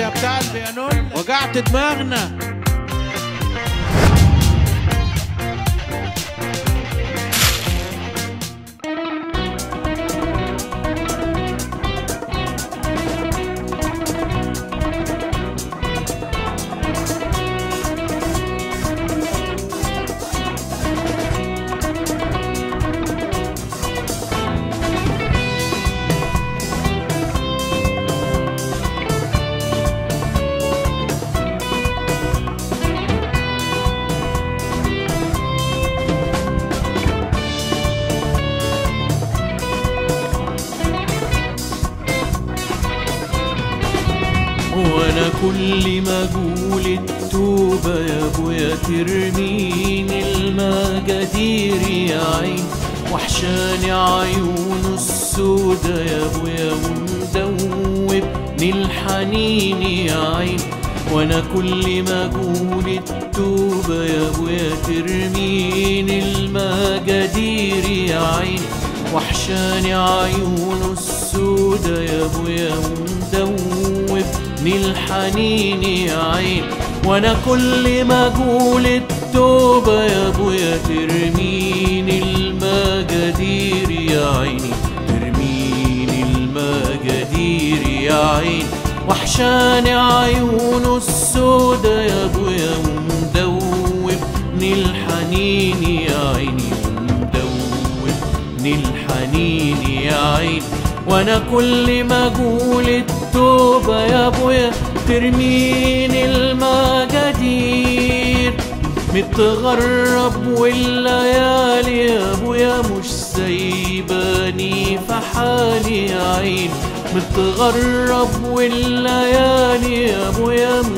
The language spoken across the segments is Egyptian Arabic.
يا بتاع البيانون وجعت دماغنا وانا كل ما اقول التوبة يا ابويا ترميني المجادير يا عين وحشاني عيونه السودا يا ابويا ومدوبني الحنين يا عين وانا كل ما اقول التوبة يا ابويا ترميني المجادير يا عين وحشاني عيونه السودا يا ابويا ومدوبني الحنين يا عين وانا كل ما اقول التوبة يا ابويا ترميني المجادير يا عيني ترميني المجادير يا عين وحشاني عيونه السودا يا ابويا ومدوبني الحنين يا عيني ومدوبني الحنين يا عين وانا كل ما اقول التوبة يا ابويا ترميني المجادير متغرب والليالي يا ابويا مش سايباني في حالي يا عين متغرب والليالي يا ابويا مش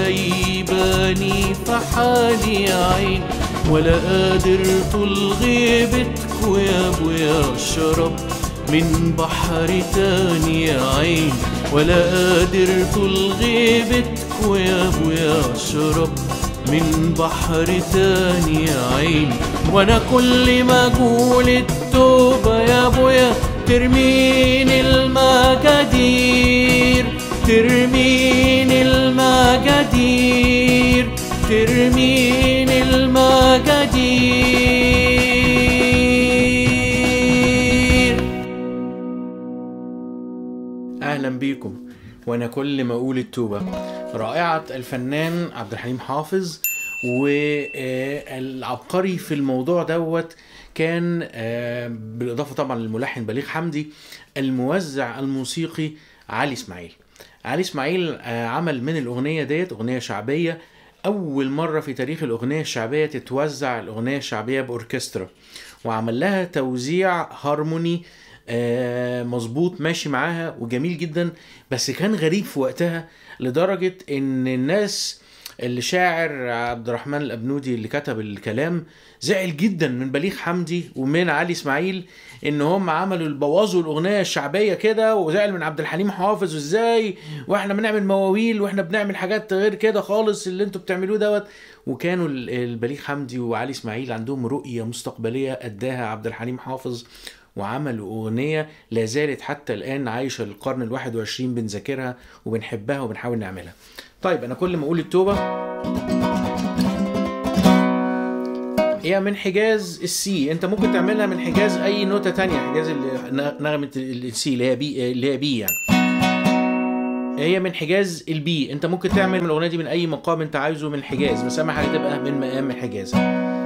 سايباني في حالي يا عين ولا قادر طول غيبتكوا يا ابويا اشرب من بحر تاني يا عين ولا قادر طول غيبتكوا يا ابويا اشرب من بحر تاني يا عين وانا كل ما اقول التوبة يا ابويا ترميني المجادير ترميني المجادير ترميني المجادير اهلا بيكم وانا كل ما اقول التوبه رائعه الفنان عبد الحليم حافظ والعبقري في الموضوع دوت كان آه، بالاضافه طبعا للملحن بليغ حمدي الموزع الموسيقي علي اسماعيل علي اسماعيل آه، عمل من الاغنيه ديت اغنيه شعبيه اول مره في تاريخ الاغنيه الشعبيه تتوزع الاغنيه الشعبيه باوركسترا وعمل لها توزيع هارموني آه، مظبوط ماشي معاها وجميل جدا بس كان غريب في وقتها لدرجه ان الناس اللي شاعر عبد الرحمن الابنودي اللي كتب الكلام زعل جدا من بليغ حمدي ومن علي اسماعيل ان هم عملوا بوظوا الاغنيه الشعبيه كده وزعل من عبد الحليم حافظ ازاي واحنا بنعمل مواويل واحنا بنعمل حاجات غير كده خالص اللي انتوا بتعملوه دوت وكانوا ال- البليغ حمدي وعلي اسماعيل عندهم رؤيه مستقبليه اداها عبد الحليم حافظ وعملوا أغنية لا زالت حتى الآن عايشة للقرن الواحد وعشرين بنذاكرها وبنحبها وبنحاول نعملها طيب أنا كل ما أقول التوبة هي من حجاز السي انت ممكن تعملها من حجاز اي نوتة تانية حجاز ال- نغمة السي اللي هي بي اللي هي بي يعني هي من حجاز البي انت ممكن تعمل من الاغنيه دي من اي مقام انت عايزه من الحجاز بس اهم حاجه تبقى من مقام الحجاز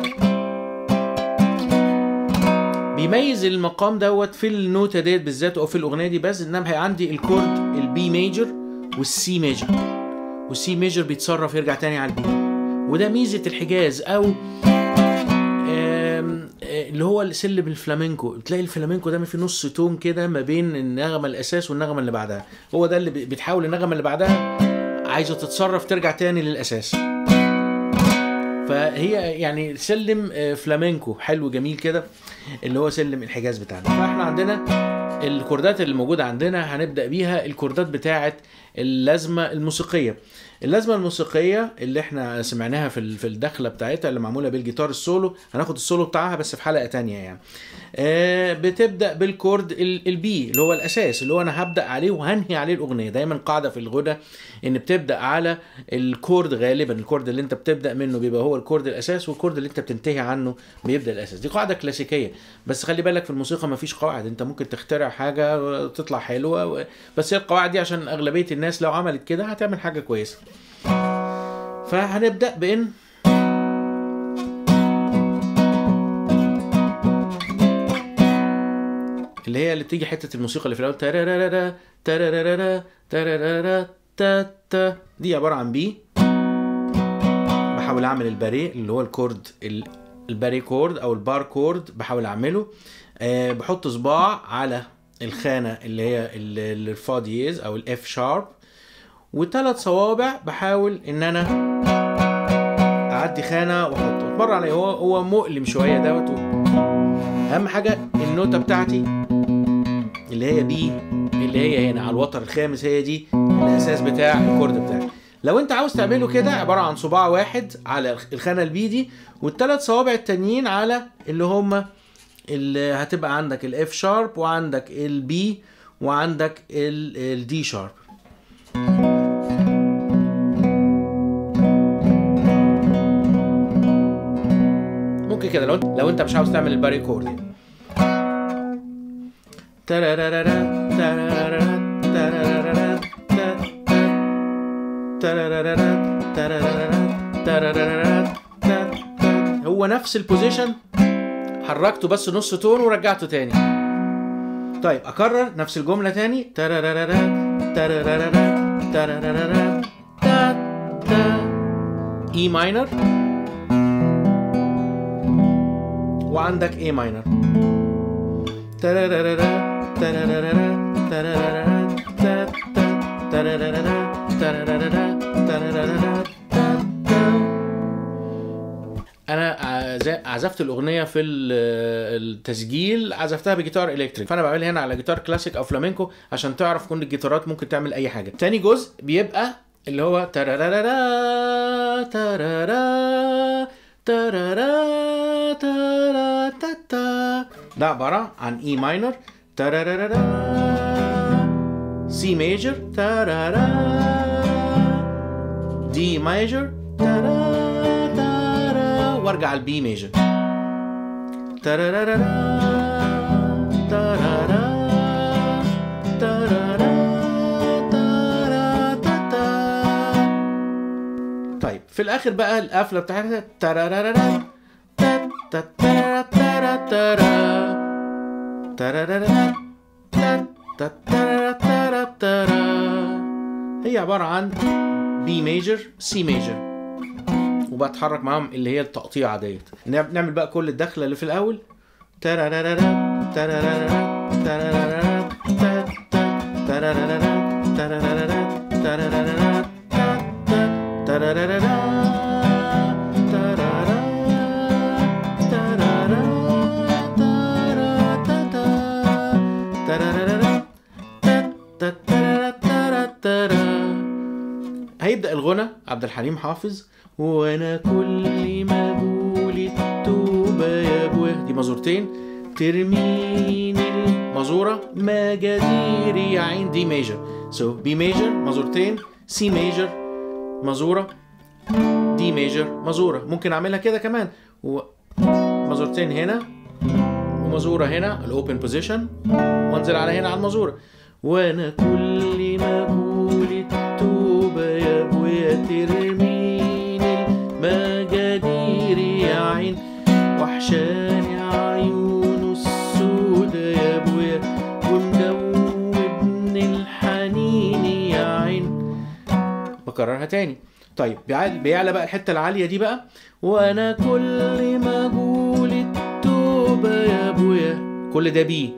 بيميز المقام دوت في النوتة ديت بالذات او في الاغنيه دي بس انما هي عندي الكورد البي ميجر والسي ميجر والسي ميجر بيتصرف يرجع تاني على البي وده ميزه الحجاز او آم، آه، اللي هو سلم الفلامينكو بتلاقي الفلامينكو ده في نص تون كده ما بين النغمه الاساس والنغمه اللي بعدها هو ده اللي ب- بتحاول النغمه اللي بعدها عايزه تتصرف ترجع تاني للاساس فهي يعني سلم آه، فلامينكو حلو جميل كده اللي هو سلم الحجاز بتاعنا فاحنا عندنا الكوردات اللي موجوده عندنا هنبدا بيها الكوردات بتاعه اللازمه الموسيقيه اللازمه الموسيقيه اللي احنا سمعناها في ال- في الدخله بتاعتها اللي معموله بالجيتار السولو هناخد السولو بتاعها بس في حلقه تانية يعني آه، بتبدا بالكورد ال- البي اللي هو الاساس اللي هو انا هبدا عليه وهنهي عليه الاغنيه دايما قاعده في الغنى ان بتبدا على الكورد غالبا الكورد اللي انت بتبدا منه بيبقى هو الكورد الاساس والكورد اللي انت بتنتهي عنه بيبدا الاساس دي قاعده كلاسيكيه بس خلي بالك في الموسيقى مفيش قواعد انت ممكن تخترع حاجه تطلع حلوه و- بس هي القواعد دي عشان اغلبيه الناس لو عملت كده هتعمل حاجه كويسه فهنبدا بان اللي هي اللي بتيجي حته الموسيقى اللي في الاول تارارارا تارارارا تارارارا تا تا دي عباره عن بي بحاول اعمل الباريه اللي هو الكورد ال- الباري كورد او البار كورد بحاول اعمله أه بحط صباع على الخانه اللي هي ال- ال- الفا دييز او الاف شارب وثلاث صوابع بحاول ان انا اعدي خانه واحطه اتمر عليه هو هو مؤلم شويه دوت اهم حاجه النوتة بتاعتي اللي هي بي اللي هي هنا على الوتر الخامس هي دي الاساس بتاع الكورد بتاعي لو انت عاوز تعمله كده عباره عن صباع واحد على الخانه البي دي والثلاث صوابع التانيين على اللي هم اللي هتبقى عندك الاف شارب وعندك البي وعندك الدي شارب ممكن كده لو انت لو انت مش عاوز تعمل الباري كورد يعني. ترارارارا، ترارارارا، ترارارارا، تا- تا- ترارارارا، ترارارارا، ترارارارا، تا- تا. هو نفس البوزيشن حركته بس نص تون ورجعته تاني طيب اكرر نفس الجمله تاني ترارارارا، ترارارارا، ترارارارا، تا- تا. اي ماينر وعندك A ماينر ترارارارا، ترارارارا، ترارارارا، تا- تا، ترارارارا، ترارارارا، ترارارارا، تا- تا. انا عز- عزفت الاغنيه في ال- التسجيل عزفتها بجيتار الكتريك فانا بعملها هنا على جيتار كلاسيك او فلامينكو عشان تعرف كل الجيتارات ممكن تعمل اي حاجه تاني جزء بيبقى اللي هو ترارارارا ترارا ترارا ترا تا تا ده عبارة عن اي ماينر ترارارارا سي ميجر ترارا دي ميجر ترا ترا وارجع البي ميجر ترارارارا ترارا ترارا ترا تا تا طيب في الاخر بقى القفله بتاعتها ترارارارا تا تا ترا ترا ترا ترارارارا تا تا ترا ترا ترا هي عباره عن بي ميجر سي ميجر وبتحرك معاهم اللي هي التقطيعه ديت نعم- نعمل بقى كل الدخله اللي في الاول ترارارارا ترارارارا ترارارارا تا تا ترارارارا ترارارارا ترارارارا تا تا ترارارارا ترارا ترارا ترا تا تا ترارارارا تا تا ترارا ترا ترا هيبدأ الغنى عبد الحليم حافظ وانا كل ما بقول التوبة يا ابويا دي مزورتين ترميني المزورة مجاديري يا عين دي ميجر سو بي ميجر مزورتين سي ميجر مزورة دي ميجر مزورة ممكن اعملها كده كمان و... مزورتين هنا ومزورة هنا الاوبن بوزيشن وانزل على هنا على المزورة وانا كل ما اقول التوبة يا ابويا ترميني المجادير يا عين وحشاني عيونه السودا يا ابويا ومدوبني الحنين يا عين بكررها تاني طيب بيعلى, بيعلى بقى الحته العاليه دي بقى وانا كل ما اقول التوبه يا ابويا كل ده بي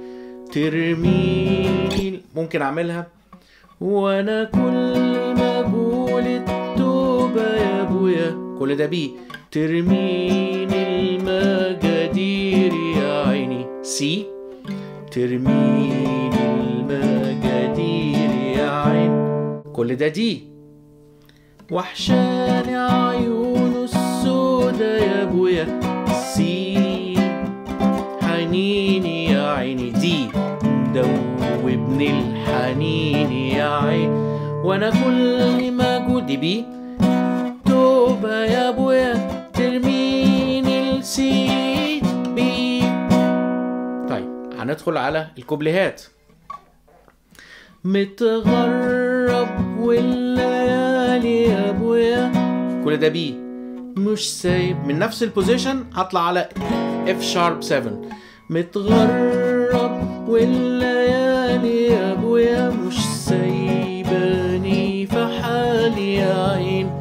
ترميني ممكن اعملها وانا كل ما اقول التوبه يا ابويا كل ده بي ترميني المجادير يا عيني سي ترميني المجادير يا عين كل ده دي وحشاني عيونه السودا يا ابويا سي حنيني يا عيني دي مدوبني الحنين يا عين وانا كل ما جودي بيه توبة يا ابويا ترميني السي بي طيب هندخل على الكوبليهات متغرب والليالي يا ابويا كل ده بي مش سايب من نفس البوزيشن هطلع على اف شارب 7 متغرب والليالي يا ابويا مش سايباني في حالي يا عين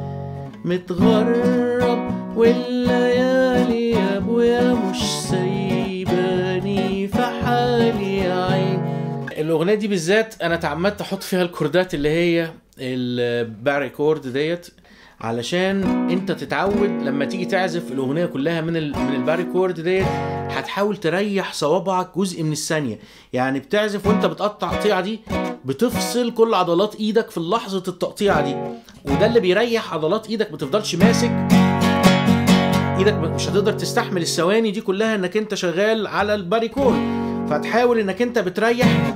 متغرب والليالي يا ابويا مش سايباني في حالي يا عين الاغنيه دي بالذات انا تعمدت احط فيها الكوردات اللي هي الباري كورد ديت علشان انت تتعود لما تيجي تعزف الاغنيه كلها من ال من الباري كورد ديت هتحاول تريح صوابعك جزء من الثانيه يعني بتعزف وانت بتقطع التقطيعه دي بتفصل كل عضلات ايدك في لحظه التقطيعه دي وده اللي بيريح عضلات ايدك ما تفضلش ماسك ايدك مش هتقدر تستحمل الثواني دي كلها انك انت شغال على الباري كورد فتحاول انك انت بتريح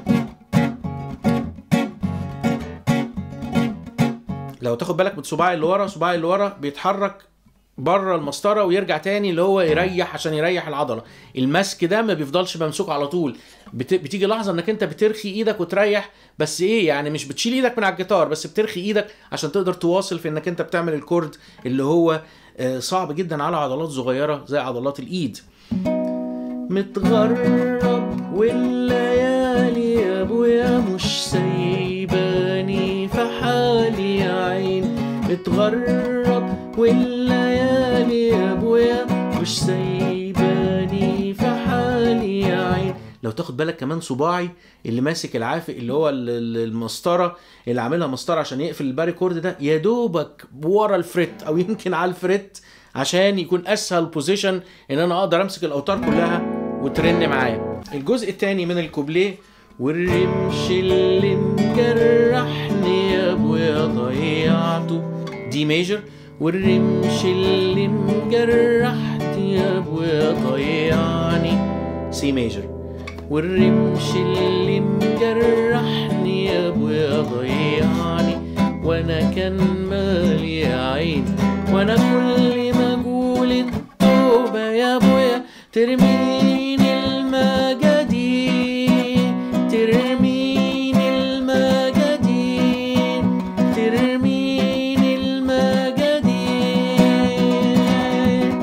لو تاخد بالك من صباعي اللي ورا صباعي اللي ورا بيتحرك بره المسطره ويرجع تاني اللي هو يريح عشان يريح العضله المسك ده ما بيفضلش ممسوك على طول بت... بتيجي لحظه انك انت بترخي ايدك وتريح بس ايه يعني مش بتشيل ايدك من على الجيتار بس بترخي ايدك عشان تقدر تواصل في انك انت بتعمل الكورد اللي هو آه، صعب جدا على عضلات صغيره زي عضلات الايد متغرب والليالي يا ابويا مش سايباني في حالي يا عين متغرب والليالي يا ابويا مش سايباني في حالي يا عين لو تاخد بالك كمان صباعي اللي ماسك العافق اللي هو ال- ال- المسطره اللي عاملها مسطره عشان يقفل الباري كورد ده يا دوبك ورا الفريت او يمكن على الفريت عشان يكون اسهل بوزيشن ان انا اقدر امسك الاوتار كلها وترن معايا الجزء الثاني من الكوبليه والرمش اللي مجرحني يا ابويا ضيعته دي ميجر والرمش اللي مجرحني يا ابويا ضيعني سي ميجر والرمش اللي مجرحني يا ابويا ضيعني وانا كان مالي يا عين وانا كل ما اقول التوبه يا ابويا ترميني المجادين ترميني المجادين ترميني المجادين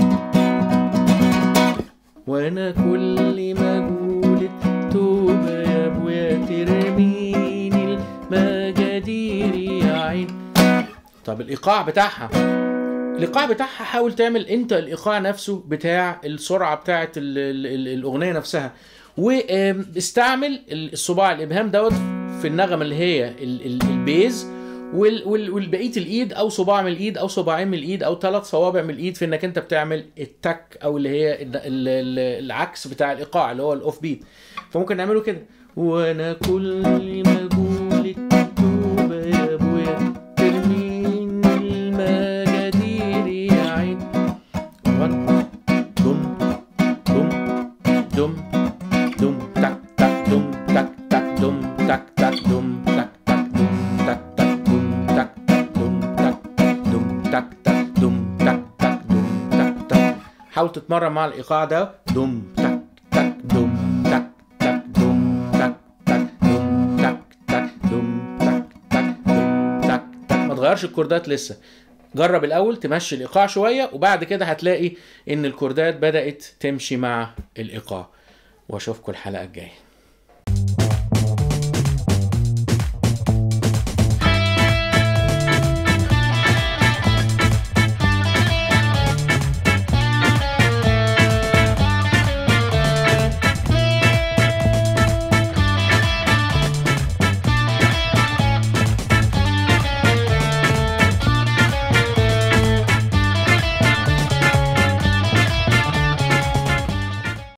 وانا كل ما اقول التوبه يا ابويا ترميني المجادير يا عين طب الايقاع بتاعها الايقاع بتاعها حاول تعمل انت الايقاع نفسه بتاع السرعه بتاعه ال- ال- ال- الاغنيه نفسها واستعمل الصباع الابهام دوت في النغمه اللي هي ال- ال- البيز وال- وال- والبقيه الايد او صباع من الايد او صباعين من الايد او ثلاث صوابع من الايد في انك انت بتعمل التك او اللي هي ال- ال- ال- العكس بتاع الايقاع اللي هو الاوف بيت فممكن نعمله كده وانا كل ما اقول التوبه يا ابويا ترميني المجادير يا عين وان دم دم دم دم تك تك دم تك تك دم تك تك دم تك تك دم تك تك دم تك تك دم تك تك دم تك تك دم تك تك دم تك تك حاول تتمرن مع الايقاع ده دم تك تك دم تك تك دم تك تك دم تك تك دم تك تك دم تك تك ما تغيرش الكوردات لسه جرب الاول تمشي الايقاع شويه وبعد كده هتلاقي ان الكوردات بدات تمشي مع الايقاع واشوفكم الحلقه الجايه